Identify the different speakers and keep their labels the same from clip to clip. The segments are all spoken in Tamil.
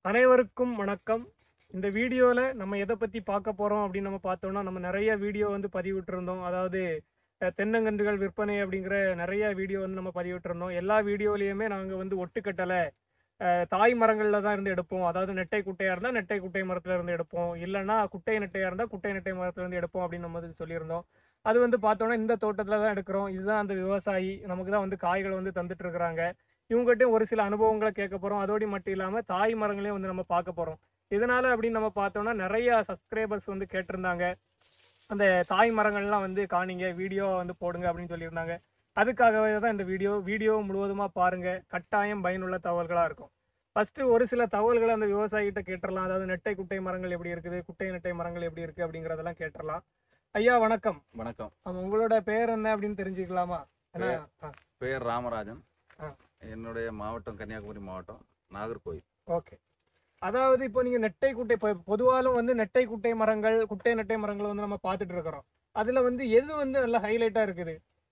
Speaker 1: அனைவருக்கும் வணக்கம் இந்த வீடியோவில் நம்ம எதை பற்றி பார்க்க போகிறோம் அப்படின்னு நம்ம பார்த்தோம்னா நம்ம நிறைய வீடியோ வந்து பதிவிட்டிருந்தோம் அதாவது அஹ், தென்னங்கன்றுகள் விற்பனை அப்படிங்கிற நிறைய வீடியோ வந்து நம்ம பதிவிட்டிருந்தோம் எல்லா வீடியோலையுமே நாங்கள் வந்து ஒட்டுக்கட்டலை அஹ், தாய் மரங்களில் தான் இருந்து எடுப்போம் அதாவது நெட்டை குட்டையாக இருந்தால் நெட்டை குட்டை மரத்துல இருந்து எடுப்போம் இல்லைன்னா குட்டை நெட்டையாக இருந்தால் குட்டை நெட்டை மரத்துல இருந்து எடுப்போம் அப்படின்னு நம்ம வந்து சொல்லியிருந்தோம் அது வந்து பார்த்தோன்னா இந்த தோட்டத்தில் தான் எடுக்கிறோம் இதுதான் அந்த விவசாயி நமக்கு தான் வந்து காய்களை வந்து தந்துட்டு இருக்கிறாங்க இவங்ககிட்டயும் ஒரு சில அனுபவங்களை கேட்க போகிறோம் அதோடு மட்டும் இல்லாமல் தாய் மரங்களையும் வந்து நம்ம பார்க்க போகிறோம் இதனால அப்படின்னு நம்ம பார்த்தோம்னா நிறைய சப்ஸ்கிரைபர்ஸ் வந்து கேட்டிருந்தாங்க அந்த தாய் மரங்கள்லாம் வந்து காணிங்க வீடியோ வந்து போடுங்க அப்படின்னு சொல்லியிருந்தாங்க அதுக்காகவே தான் இந்த வீடியோ வீடியோ முழுவதுமாக பாருங்க கட்டாயம் பயனுள்ள தகவல்களாக இருக்கும் ஃபர்ஸ்ட் ஒரு சில தகவல்களை அந்த விவசாயிகிட்ட கேட்டுறலாம் அதாவது நெட்டை குட்டை மரங்கள் எப்படி இருக்குது குட்டை நெட்டை மரங்கள் எப்படி இருக்கு அப்படிங்கிறதெல்லாம் கேட்டுறலாம் ஐயா வணக்கம்
Speaker 2: வணக்கம்
Speaker 1: ஆமா, உங்களோட பேர் என்ன அப்படின்னு தெரிஞ்சுக்கலாமா ஏன்னா, ஆ,
Speaker 2: பேர் ராமராஜன்
Speaker 1: ஆ.
Speaker 2: என்னுடைய மாவட்டம் கன்னியாகுமரி மாவட்டம் நாகர்கோவில்
Speaker 1: ஓகே அதாவது இப்போ நீங்க நெட்டை குட்டை இப்போ பொதுவாலும் வந்து நெட்டை குட்டை மரங்கள் குட்டை நெட்டை மரங்கள் வந்து நம்ம பார்த்துட்டு இருக்கிறோம் அதுல வந்து எது வந்து நல்ல ஹைலைட்டா இருக்குது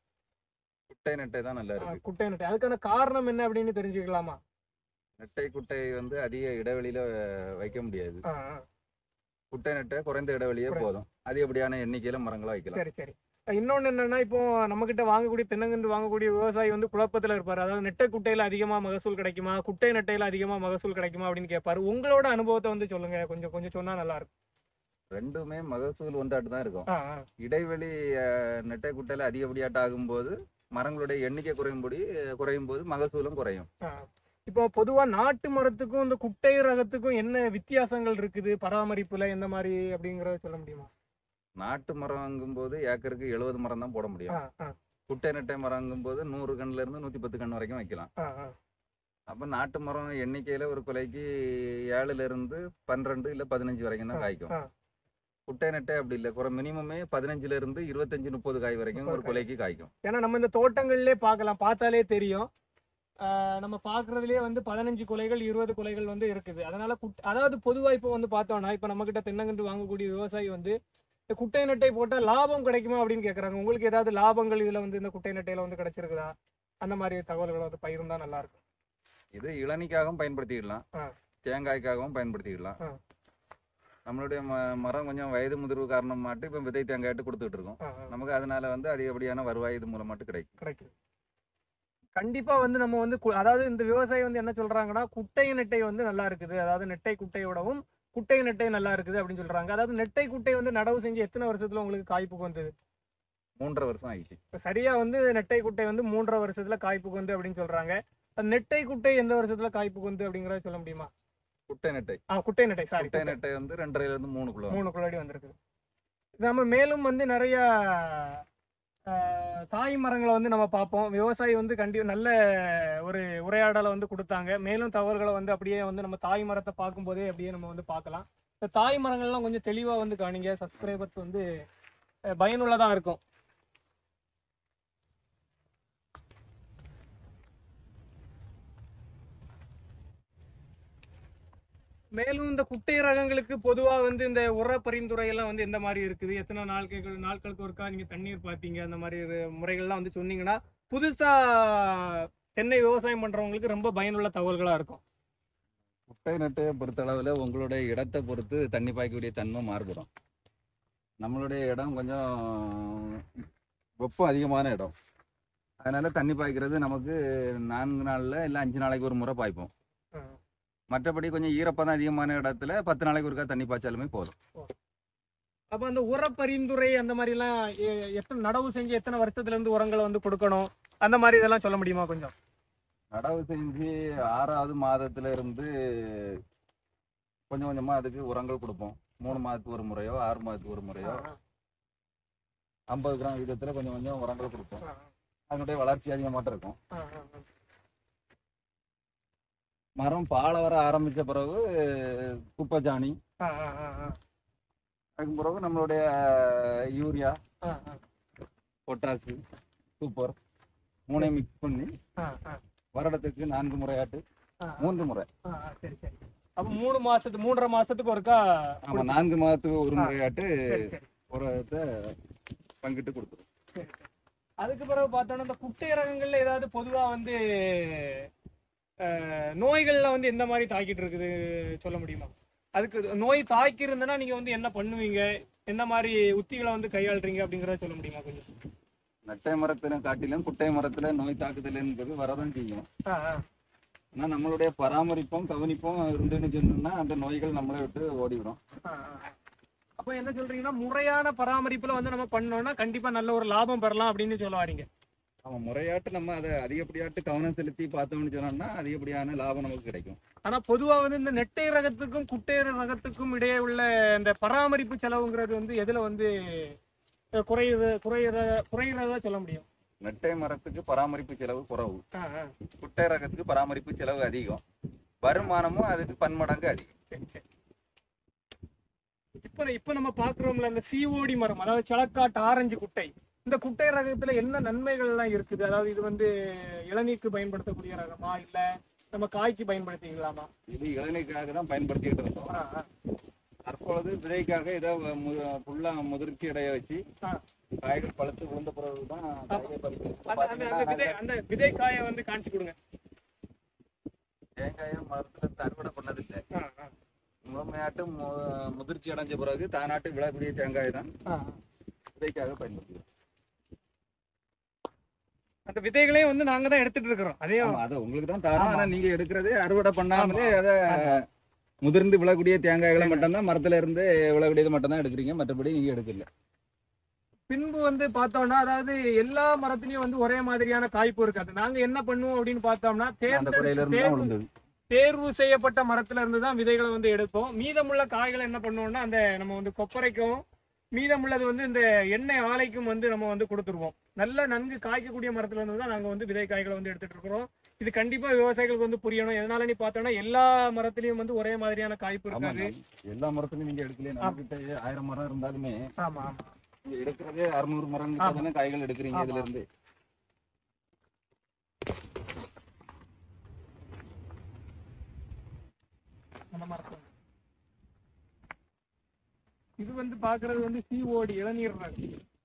Speaker 2: குட்டை நெட்டை தான் நல்லா
Speaker 1: ஆ,
Speaker 2: இருக்கு
Speaker 1: குட்டை நெட்டை அதுக்கான காரணம் என்ன அப்படின்னு தெரிஞ்சுக்கலாமா
Speaker 2: நெட்டை குட்டை வந்து அதிக இடைவெளியில அஹ், வைக்க முடியாது
Speaker 1: ஆ, ஆ,
Speaker 2: குட்டை நெட்டை குறைந்த இடைவெளியே
Speaker 1: குறை-
Speaker 2: போதும் அதிகப்படியான எண்ணிக்கையில மரங்களா வைக்கலாம்
Speaker 1: சரி சரி இன்னொன்னு என்னன்னா இப்போ நம்ம கிட்ட வாங்கக்கூடிய தென்னங்கன்று வாங்கக்கூடிய விவசாயி வந்து குழப்பத்துல இருப்பாரு அதாவது நெட்டை குட்டையில அதிகமா மகசூல் கிடைக்குமா குட்டை நெட்டையில அதிகமா மகசூல் கிடைக்குமா அப்படின்னு கேட்பாரு உங்களோட அனுபவத்தை வந்து சொல்லுங்க கொஞ்சம் கொஞ்சம் சொன்னா நல்லா இருக்கும்
Speaker 2: ரெண்டுமே மகசூல் ஒன்றாட்டு தான் இருக்கும்
Speaker 1: ஆ, ஆ,
Speaker 2: இடைவெளி அஹ், நெட்டை குட்டையில அதிகப்படியாட்ட ஆகும்போது மரங்களுடைய எண்ணிக்கை குறையும்படி அஹ், குறையும் போது மகசூலும் குறையும்
Speaker 1: ஆ. இப்போ பொதுவா நாட்டு மரத்துக்கும் இந்த குட்டை ரகத்துக்கும் என்ன வித்தியாசங்கள் இருக்குது பராமரிப்புல எந்த மாதிரி அப்படிங்கறத சொல்ல முடியுமா
Speaker 2: நாட்டு மரங்கும் போது ஏக்கருக்கு எழுபது மரம் தான் போட
Speaker 1: ஆ,
Speaker 2: முடியும்
Speaker 1: ஆ,
Speaker 2: குட்டை நெட்டை மரங்கும் போது நூறு கண்ணுல இருந்து நூத்தி பத்து கண் வரைக்கும் வைக்கலாம்
Speaker 1: ஆ, ஆ.
Speaker 2: அப்ப நாட்டு மரம் எண்ணிக்கையில ஒரு கொலைக்கு ஏழுல இருந்து பன்னிரெண்டு இல்ல பதினஞ்சு வரைக்கும் தான்
Speaker 1: ஆ,
Speaker 2: காய்க்கும்
Speaker 1: ஆ.
Speaker 2: குட்டை நெட்டை அப்படி இல்ல குறை மினிமமே பதினஞ்சுல இருந்து இருபத்தஞ்சு முப்பது காய் வரைக்கும் ஒரு
Speaker 1: முப்பது காய்.
Speaker 2: கொலைக்கு காய்க்கும்
Speaker 1: ஏன்னா நம்ம இந்த தோட்டங்கள்லயே பார்க்கலாம் பார்த்தாலே தெரியும் ஆ, நம்ம பார்க்கறதுலயே வந்து பதினஞ்சு கொலைகள் இருபது கொலைகள் வந்து இருக்குது அதனால குட் அதாவது பொதுவா இப்போ வந்து பார்த்தோம்னா இப்போ நம்ம கிட்ட தென்னங்கன்று வாங்கக்கூடிய விவசாயி வந்து இந்த குட்டை நெட்டை போட்டா லாபம் கிடைக்குமா அப்படின்னு கேக்குறாங்க உங்களுக்கு ஏதாவது லாபங்கள் இதுல வந்து இந்த குட்டை நெட்டையில வந்து கிடைச்சிருக்குதா அந்த மாதிரி தகவல்களை வந்து பகிர்ந்தா நல்லா இருக்கும்
Speaker 2: இது இளநிக்காகவும் பயன்படுத்திக்கலாம்
Speaker 1: ஆ.
Speaker 2: தேங்காய்க்காகவும் பயன்படுத்திக்கலாம்
Speaker 1: ஆ.
Speaker 2: நம்மளுடைய ம- மரம் கொஞ்சம் வயது முதிர்வு காரணமாட்டு இப்ப விதை தேங்காய்ட்டு கொடுத்துட்டு இருக்கோம்
Speaker 1: ஆ, ஆ.
Speaker 2: நமக்கு அதனால வந்து அதிகப்படியான வருவாய் இது மூலமாட்டு கிடைக்கும்
Speaker 1: கிடைக்குது கண்டிப்பா வந்து நம்ம வந்து கு- அதாவது இந்த விவசாயி வந்து என்ன சொல்றாங்கன்னா குட்டை நெட்டை வந்து நல்லா இருக்குது அதாவது நெட்டை குட்டையோடவும் குட்டை நெட்டை நல்லா இருக்குது அப்படின்னு சொல்றாங்க அதாவது நெட்டை குட்டை வந்து நடவு செஞ்சு எத்தனை வருஷத்துல உங்களுக்கு காய்ப்புக்கு வந்தது
Speaker 2: மூன்றரை வருஷம் ஆயிடுச்சு
Speaker 1: இப்ப சரியா வந்து நெட்டை குட்டை வந்து மூன்றரை வருஷத்துல காய்ப்புக்கு வந்து அப்படின்னு சொல்றாங்க அந்த நெட்டை குட்டை எந்த வருஷத்துல காய்ப்புக்கு வந்து அப்படிங்கறத சொல்ல முடியுமா
Speaker 2: குட்டை நெட்டை
Speaker 1: ஆ குட்டை நெட்டை சாரி
Speaker 2: குட்டை நெட்டை வந்து ரெண்டரைல இருந்து மூணுக்குள்ள வரும்.
Speaker 1: மூணு குள்ளாடி வந்திருக்கு நம்ம மேலும் வந்து நிறைய ஆஹ், தாய் மரங்களை வந்து நம்ம பார்ப்போம் விவசாயி வந்து கண்டி நல்ல ஒரு உரையாடலை வந்து கொடுத்தாங்க மேலும் தகவல்களை வந்து அப்படியே வந்து நம்ம தாய் மரத்தை பார்க்கும்போதே அப்படியே நம்ம வந்து பார்க்கலாம் இந்த தாய் மரங்கள்லாம் கொஞ்சம் தெளிவாக வந்து காணிங்க சப்ஸ்கிரைபர்ஸ் வந்து அஹ், பயனுள்ளதா இருக்கும் மேலும் இந்த குட்டை ரகங்களுக்கு பொதுவா வந்து இந்த உர பரிந்துரை எல்லாம் வந்து எந்த மாதிரி இருக்குது எத்தனை நாட்கள் நாட்களுக்கு ஒருக்கா நீங்க தண்ணீர் பார்ப்பீங்க அந்த மாதிரி ஒரு முறைகள்லாம் வந்து சொன்னீங்கன்னா புதுசா தென்னை விவசாயம் பண்றவங்களுக்கு ரொம்ப பயனுள்ள தகவல்களா இருக்கும்
Speaker 2: குட்டை நெட்டையை பொறுத்தளவில் உங்களுடைய இடத்தை பொறுத்து தண்ணி பாய்க்கக்கூடிய தன்மை மாறுபடும் நம்மளுடைய இடம் கொஞ்சம் வெப்பம் அதிகமான இடம் அதனால தண்ணி பாய்க்கிறது நமக்கு நான்கு நாளில் இல்லை அஞ்சு நாளைக்கு ஒரு முறை பாய்ப்போம் மற்றபடி கொஞ்சம் ஈரப்பதம் அதிகமான இடத்துல பத்து நாளைக்கு ஒருக்கா தண்ணி பாய்ச்சாலுமே போதும்
Speaker 1: அப்ப அந்த உர பரிந்துரை அந்த மாதிரி எல்லாம் எ- எத்தனை நடவு செஞ்சு எத்தனை வருஷத்துல இருந்து உரங்களை வந்து கொடுக்கணும் அந்த மாதிரி இதெல்லாம் சொல்ல முடியுமா கொஞ்சம்
Speaker 2: நடவு செஞ்சு ஆறாவது மாதத்துல இருந்து கொஞ்சம் கொஞ்சமா அதுக்கு உரங்கள் கொடுப்போம் மூணு மாதத்துக்கு ஒரு முறையோ ஆறு மாதத்துக்கு ஒரு முறையோ ஐம்பது கிராம் விதத்துல கொஞ்சம் கொஞ்சம் உரங்கள் கொடுப்போம் அதனுடைய வளர்ச்சி அதிகமாட்டம் இருக்கும் மரம் பாலை வர ஆரம்பிச்ச பிறகு குப்பைச்சாணி அதுக்கு பிறகு நம்மளுடைய யூரியா பொட்டாசு சூப்பர் மூணையும் மிக்ஸ் பண்ணி வருடத்துக்கு நான்கு முறையாட்டு மூன்று முறை
Speaker 1: சரி சரி அப்ப மூணு மாசத்துக்கு மூன்றரை மாசத்துக்கு ஒருக்கா
Speaker 2: ஆமா நான்கு மாதத்துக்கு ஒரு
Speaker 1: ஆ.
Speaker 2: முறையாட்டு
Speaker 1: சரி சரி
Speaker 2: உரத்தை பங்கிட்டு கொடுத்துரும்
Speaker 1: அதுக்கு பிறகு பார்த்தோம்னா இந்த குட்டை ரகங்கள்ல ஏதாவது பொதுவா வந்து அஹ், நோய்கள்ல வந்து எந்த மாதிரி தாக்கிட்டு இருக்குது சொல்ல முடியுமா அதுக்கு நோய் தாக்கி இருந்தனா நீங்க வந்து என்ன பண்ணுவீங்க என்ன மாதிரி உத்திகளை வந்து கையாளுறீங்க அப்படிங்கறத சொல்ல முடியுமா கொஞ்சம்
Speaker 2: நட்டை மரத்துல காட்டிலும் குட்டை மரத்துல நோய் தாக்குதல் என்பது வரதான் செய்யும்
Speaker 1: ஆ, ஆ.
Speaker 2: ஆனா நம்மளுடைய பராமரிப்பும் கவனிப்பும் இருந்துன்னு சொன்னோம்னா அந்த நோய்கள் நம்மளை விட்டு ஓடிவிடும்
Speaker 1: ஆ, ஆ. அப்போ என்ன சொல்றீங்கன்னா முறையான பராமரிப்புல வந்து நம்ம பண்ணோம்னா கண்டிப்பா நல்ல ஒரு லாபம் பெறலாம் அப்படின்னு சொல்ல வரீங்க
Speaker 2: அவன் முறையாட்டு நம்ம அதை அதிகப்படியாட்டு கவனம் செலுத்தி பார்த்தோம்னு சொன்னோம்னா அதிகப்படியான லாபம் நமக்கு கிடைக்கும்
Speaker 1: ஆனா பொதுவா வந்து இந்த நெட்டை ரகத்துக்கும் குட்டை ரகத்துக்கும் இடையே உள்ள இந்த பராமரிப்பு செலவுங்கிறது வந்து எதுல வந்து அஹ், குறையுது குறையிற குறையிறதா சொல்ல முடியும்
Speaker 2: நெட்டை மரத்துக்கு பராமரிப்பு செலவு குறைவு
Speaker 1: ஆ, ஆ.
Speaker 2: குட்டை ரகத்துக்கு பராமரிப்பு செலவு அதிகம் வருமானமும் அதுக்கு பன்மடங்கு அதிகம்
Speaker 1: சரி சரி இப்ப இப்ப நம்ம பாக்குறோம்ல இந்த சிஓடி மரம் அதாவது சிலக்காட்டு ஆரஞ்சு குட்டை இந்த குட்டை ரகத்துல என்ன நன்மைகள் எல்லாம் இருக்குது அதாவது இது வந்து இளநீருக்கு பயன்படுத்தக்கூடிய ரகமா இல்ல நம்ம காய்க்கு பயன்படுத்திக்கலாமா
Speaker 2: இது இளநீக்காக தான் பயன்படுத்திக்கிட்டு இருந்தோம்
Speaker 1: ஆ, ஆ.
Speaker 2: தற்பொழுது விதைக்காக இதை ஃபுல்லா முதிர்ச்சி அடைய வச்சு
Speaker 1: ஆ.
Speaker 2: காய்கள் பழுத்து விழுந்த பிறகு தான் காய்கள் பறிக்கிறது. இப்ப
Speaker 1: அந்த- அந்த அந்த விதை
Speaker 2: பாத்தீங்கன்னா
Speaker 1: அந்த விதைக்காயை வந்து காமிச்சு கொடுங்க
Speaker 2: தேங்காயை மரத்துல இருந்து அறுவடை பண்ணதில்லை
Speaker 1: ஆ, ஆ.
Speaker 2: முழுமையாட்டு மு- முதிர்ச்சி அடைஞ்ச பிறகு தானாட்டு விழக்கூடிய தேங்காய் தான்
Speaker 1: ஆ, ஆ.
Speaker 2: விதைக்காக பயன்படுத்துகிறோம்
Speaker 1: அந்த விதைகளையும் வந்து நாங்க தான் எடுத்துட்டு இருக்கிறோம் அதையும்
Speaker 2: ஆமா, அது உங்களுக்கு தான் தரோம்
Speaker 1: ஆமா.
Speaker 2: ஆனா நீங்க எடுக்கிறதே அறுவடை பண்ணாமலே அதை முதிர்ந்து விழக்கூடிய தேங்காய்களை மட்டும்தான் மரத்துல இருந்து விழக்கூடியது மட்டும் தான் எடுக்கிறீங்க மற்றபடி நீங்க எடுக்கல
Speaker 1: பின்பு வந்து பார்த்தோம்னா அதாவது எல்லா மரத்துலயும் வந்து ஒரே மாதிரியான காய்ப்பு இருக்காது நாங்க என்ன பண்ணுவோம் அப்படின்னு பார்த்தோம்னா
Speaker 2: அந்த
Speaker 1: தேர்ந்து
Speaker 2: குறையில இருந்து தான்
Speaker 1: தேர்வு
Speaker 2: விழுந்தது
Speaker 1: தேர்வு செய்யப்பட்ட மரத்துல இருந்து தான் விதைகளை வந்து எடுப்போம் மீதமுள்ள காய்களை என்ன பண்ணுவோம்னா அந்த நம்ம வந்து கொப்பரைக்கும் மீதமுள்ளது வந்து இந்த எண்ணெய் ஆலைக்கும் வந்து நம்ம வந்து கொடுத்துருவோம் நல்ல நன்கு காய்க்கக்கூடிய மரத்துல இருந்து தான் நாங்க வந்து விதை காய்களை வந்து எடுத்துட்டு இருக்கிறோம் இது கண்டிப்பா விவசாயிகளுக்கு வந்து புரியணும் எதனால நீ பார்த்தோம்னா எல்லா மரத்துலயும் வந்து ஒரே மாதிரியான காய்ப்பு
Speaker 2: ஆமா
Speaker 1: இருக்காது
Speaker 2: எல்லா மரத்துலயும் நீங்க எடுக்கல நம்ம கிட்ட ஆயிரம் மரம் இருந்தாலுமே
Speaker 1: ஆமா ஆமா
Speaker 2: நீங்க எடுக்கிறதே அறுநூறு மரம் கிட்ட தானே காய்கள் எடுக்கிறீங்க
Speaker 1: ஆமா.
Speaker 2: இதுல இருந்து
Speaker 1: அந்த மரத்துல இது வந்து பாக்குறது வந்து சிஓடி இளநீர் ரகம்.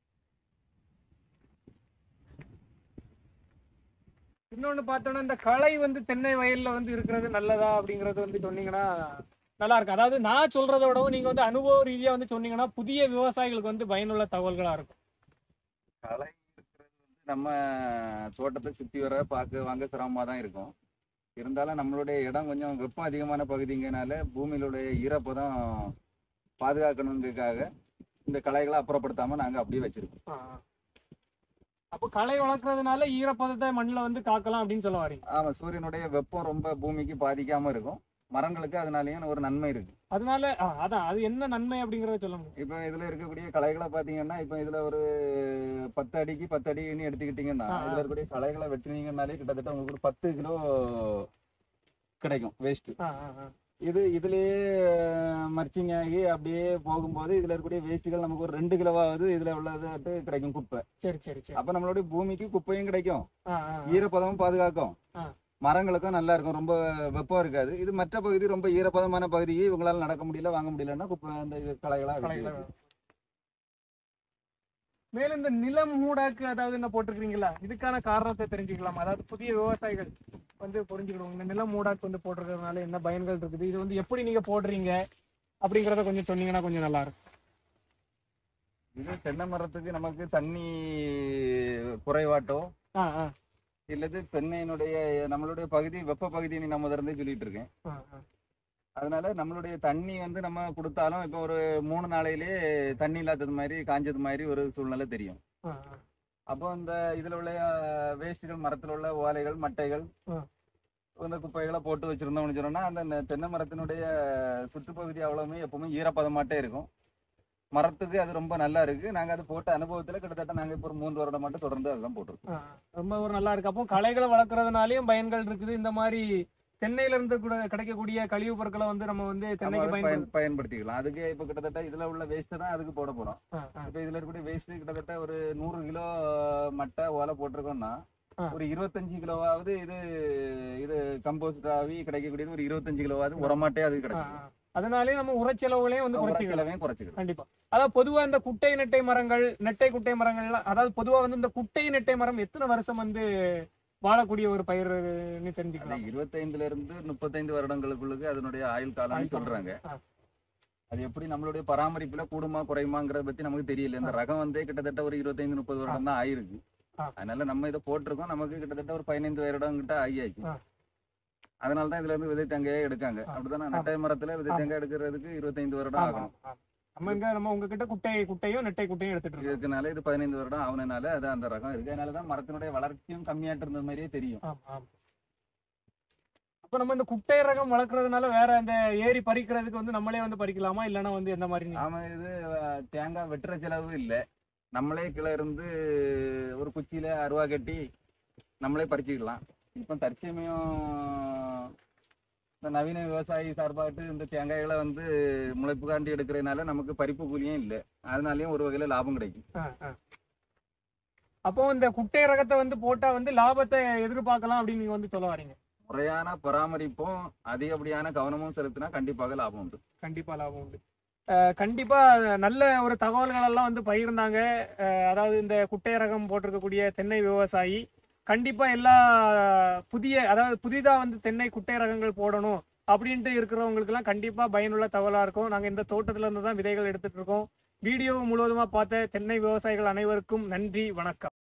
Speaker 1: இன்னொன்னு பார்த்தோம்னா இந்த களை வந்து தென்னை வயல்ல வந்து இருக்கிறது நல்லதா அப்படிங்கறது வந்து சொன்னீங்கன்னா நல்லா இருக்கும் அதாவது நான் சொல்றதை விடவும் நீங்க வந்து அனுபவ ரீதியா வந்து சொன்னீங்கன்னா புதிய விவசாயிகளுக்கு வந்து பயனுள்ள தகவல்களா இருக்கும்
Speaker 2: களை இருக்கிறது வந்து நம்ம தோட்டத்தை சுத்தி வர பார்க்க வாங்க சிரமமா தான் இருக்கும் இருந்தாலும் நம்மளுடைய இடம் கொஞ்சம் வெப்பம் அதிகமான பகுதிங்கனால பூமியிலுடைய ஈரப்பதம் பாதுகாக்கணுங்கிறதுக்காக இந்த களைகளை அப்புறப்படுத்தாம நாங்க அப்படியே வச்சிருக்கோம்
Speaker 1: அப்போ களை வளர்க்கறதுனால ஈரப்பதத்தை மண்ணில் வந்து காக்கலாம் அப்படின்னு சொல்ல வரீங்க
Speaker 2: ஆமா சூரியனுடைய வெப்பம் ரொம்ப பூமிக்கு பாதிக்காம இருக்கும் மரங்களுக்கு அதனாலயும் ஒரு நன்மை இருக்கு
Speaker 1: அதனால ஆ, அதான் அது என்ன நன்மை அப்படிங்கறத சொல்ல முடியும்
Speaker 2: இப்ப இதுல இருக்கக்கூடிய களைகளை பாத்தீங்கன்னா இப்ப இதுல ஒரு பத்து அடிக்கு பத்து அடின்னு எடுத்துக்கிட்டீங்கன்னா
Speaker 1: ஆ, ஆ.
Speaker 2: இதுல இருக்கக்கூடிய களைகளை வெட்டினீங்கன்னாலே கிட்டத்தட்ட உங்களுக்கு ஒரு பத்து கிலோ கிடைக்கும் வேஸ்ட்
Speaker 1: ஆ, ஆ, ஆ.
Speaker 2: இது இதுலயே மர்ச்சிங் ஆகி அப்படியே போகும்போது இதுல இருக்கக்கூடிய வேஸ்ட்டுகள் நமக்கு ஒரு ரெண்டு கிலோவாவது இதுல உள்ளது கிடைக்கும் குப்பை
Speaker 1: சரி சரி சரி
Speaker 2: அப்ப நம்மளுடைய பூமிக்கு குப்பையும் கிடைக்கும்
Speaker 1: ஆ, ஆ, ஆ.
Speaker 2: ஈரப்பதமும் பாதுகாக்கும்
Speaker 1: ஆ.
Speaker 2: மரங்களுக்கும் நல்லா இருக்கும் ரொம்ப வெப்பம் இருக்காது இது மற்ற பகுதி ரொம்ப ஈரப்பதமான பகுதிக்கு இவங்களால நடக்க முடியல வாங்க முடியலன்னா குப்பை அந்த இது களைகளா
Speaker 1: களைகளை
Speaker 2: இருக்கு.
Speaker 1: மேலும் இந்த நிலம் மூடாக்கு அதாவது என்ன போட்டிருக்கீங்களா இதுக்கான காரணத்தை தெரிஞ்சுக்கலாம் அதாவது புதிய விவசாயிகள் வந்து புரிஞ்சுக்கணும் இந்த நிலம் மூடாக்கு வந்து போட்டிருக்கிறதுனால என்ன பயன்கள் இருக்குது இது வந்து எப்படி நீங்க போடுறீங்க அப்படிங்கறத கொஞ்சம் சொன்னீங்கன்னா கொஞ்சம் நல்லா இருக்கும்
Speaker 2: இது தென்னை மரத்துக்கு நமக்கு தண்ணி குறைவாட்டோ
Speaker 1: ஆ, ஆ,
Speaker 2: இல்லது தென்னையினுடைய நம்மளுடைய பகுதி வெப்ப பகுதியை நான் முதல்ல இருந்தே சொல்லிட்டு இருக்கேன்
Speaker 1: ஆ, ஆ.
Speaker 2: அதனால நம்மளுடைய தண்ணி வந்து நம்ம கொடுத்தாலும் இப்போ ஒரு மூணு நாளையிலே தண்ணி இல்லாதது மாதிரி காஞ்சது மாதிரி ஒரு சூழ்நிலை தெரியும்
Speaker 1: ஆ, ஆ.
Speaker 2: அப்போ இந்த இதுல உள்ள வேஸ்ட்டுகள் மரத்துல உள்ள ஓலைகள் மட்டைகள்
Speaker 1: ஆ.
Speaker 2: இந்த குப்பைகளை போட்டு வச்சிருந்தோம்னு சொன்னோம்னா அந்த நெ- தென்னை மரத்தினுடைய சுற்றுப்பகுதி அவ்வளவுமே எப்பவுமே ஈரப்பதமாட்டே இருக்கும் மரத்துக்கு அது ரொம்ப நல்லா இருக்கு நாங்க அது போட்ட அனுபவத்துல கிட்டத்தட்ட நாங்க இப்போ ஒரு மூன்று வருடம் மட்டும் தொடர்ந்து அதெல்லாம் போட்டிருக்கோம்
Speaker 1: ஆ, ரொம்ப ஒரு நல்லா இருக்கு அப்போ களைகளை வளர்க்கறதுனாலயும் பயன்கள் இருக்குது இந்த மாதிரி தென்னையில இருந்து கூட கிடைக்கக்கூடிய கழிவு பொருட்களை வந்து நம்ம வந்து
Speaker 2: நம்ம
Speaker 1: தென்னைக்கு
Speaker 2: அதை
Speaker 1: பயன்படுத்த
Speaker 2: பயன் பயன்படுத்திக்கலாம் அதுக்கு இப்போ கிட்டத்தட்ட இதுல உள்ள வேஸ்ட் தான் அதுக்கு போட போறோம்
Speaker 1: ஆ, ஆ.
Speaker 2: இப்போ இதுல இருக்கக்கூடிய வேஸ்ட் கிட்டத்தட்ட ஒரு நூறு கிலோ மட்டை ஓலை போட்டிருக்கோம்னா
Speaker 1: ஆ.
Speaker 2: ஒரு இருபத்தஞ்சு கிலோவாவது இது இது கம்போஸ்ட் ஆகி கிடைக்கக்கூடியது ஒரு இருபத்தஞ்சு கிலோவாவது உரமாட்டே அது
Speaker 1: ஆ,
Speaker 2: கிடைக்கும்
Speaker 1: ஆ. அதனாலே நம்ம உரச்செலவுகளையும் வந்து குறைச்சிக்கலாம்
Speaker 2: உரக்கிழமையும் குறைச்சிக்கலாம்
Speaker 1: கண்டிப்பா அதாவது பொதுவா இந்த குட்டை நெட்டை மரங்கள் நெட்டை குட்டை மரங்கள்லாம் அதாவது பொதுவா வந்து இந்த குட்டை நெட்டை மரம் எத்தனை வருஷம் வந்து வாழக்கூடிய ஒரு பயிர்னு
Speaker 2: அது
Speaker 1: தெரிஞ்சுக்கலாம்
Speaker 2: இருபத்தைந்துல இருந்து முப்பத்தைந்து வருடங்களுக்குள்ளுக்கு அதனுடைய ஆயுள் காலம்னு
Speaker 1: ஆயுள் காலம்.
Speaker 2: சொல்றாங்க
Speaker 1: ஆ.
Speaker 2: அது எப்படி நம்மளுடைய பராமரிப்புல கூடுமா குறையுமாங்கிறத பத்தி நமக்கு தெரியல இந்த ரகம் வந்தே கிட்டத்தட்ட ஒரு இருபத்தைந்து முப்பது வருடம் தான் ஆயிருக்கு
Speaker 1: ஆ.
Speaker 2: அதனால நம்ம இதை போட்டிருக்கோம் நமக்கு கிட்டத்தட்ட ஒரு பதினைந்து வருடம் கிட்ட ஆகியாச்சு
Speaker 1: ஆ.
Speaker 2: அதனால தான் இதுல இருந்து விதை தேங்காயே எடுக்காங்க
Speaker 1: ஆ.
Speaker 2: அப்படிதானே
Speaker 1: ஆ.
Speaker 2: நெட்டை மரத்துல விதை
Speaker 1: ஆமா.
Speaker 2: தேங்காய் எடுக்கிறதுக்கு இருபத்தைந்து வருடம்
Speaker 1: ஆமா,
Speaker 2: ஆகணும்
Speaker 1: ஆமா. நம்ம இங்க நம்ம உங்ககிட்ட குட்டை குட்டையும் நெட்டை குட்டையும் எடுத்துட்டு இருக்கோம்
Speaker 2: இதுக்குனால இது பதினைந்து வருடம் ஆகுனனால அது அந்த ரகம் இருக்கு அதனால தான் மரத்தினுடைய வளர்ச்சியும் கம்மியாட்டு இருந்த மாதிரியே தெரியும்
Speaker 1: ஆமா, ஆமா. அப்ப நம்ம இந்த குட்டை ரகம் வளர்க்கறதுனால வேற இந்த ஏறி பறிக்கிறதுக்கு வந்து நம்மளே வந்து பறிக்கலாமா இல்லைன்னா வந்து எந்த மாதிரி நீ-
Speaker 2: ஆமா இது அஹ், தேங்காய் வெட்டுற செலவு இல்லை நம்மளே கீழே இருந்து ஒரு குச்சியில அருவா கட்டி நம்மளே பறிச்சுக்கலாம் இப்போ தற்சமயம் இந்த நவீன விவசாயி சார்பாட்டு இந்த தேங்காய்களை வந்து முளைப்பு காண்டி எடுக்கிறதுனால நமக்கு பறிப்பு கூலியும் இல்லை அதனாலயும் ஒரு வகையில லாபம் கிடைக்கும்
Speaker 1: ஆ, ஆ. அப்போ இந்த குட்டை ரகத்தை வந்து போட்டா வந்து லாபத்தை எதிர்பார்க்கலாம் அப்படின்னு நீங்க வந்து சொல்ல வரீங்க
Speaker 2: முறையான பராமரிப்பும் அதிகப்படியான கவனமும் செலுத்தினா கண்டிப்பாக லாபம் உண்டு
Speaker 1: கண்டிப்பா லாபம் உண்டு அஹ் கண்டிப்பா நல்ல ஒரு தகவல்கள் எல்லாம் வந்து பகிர்ந்தாங்க அஹ் அதாவது இந்த குட்டை ரகம் போட்டிருக்கக்கூடிய தென்னை விவசாயி கண்டிப்பா எல்லா புதிய அதாவது புதிதா வந்து தென்னை குட்டை ரகங்கள் போடணும் அப்படின்ட்டு இருக்கிறவங்களுக்கு எல்லாம் கண்டிப்பா பயனுள்ள தகவலா இருக்கும் நாங்க இந்த தோட்டத்துல இருந்து தான் விதைகள் எடுத்துட்டு இருக்கோம் வீடியோ முழுவதுமா பார்த்த தென்னை விவசாயிகள் அனைவருக்கும் நன்றி வணக்கம்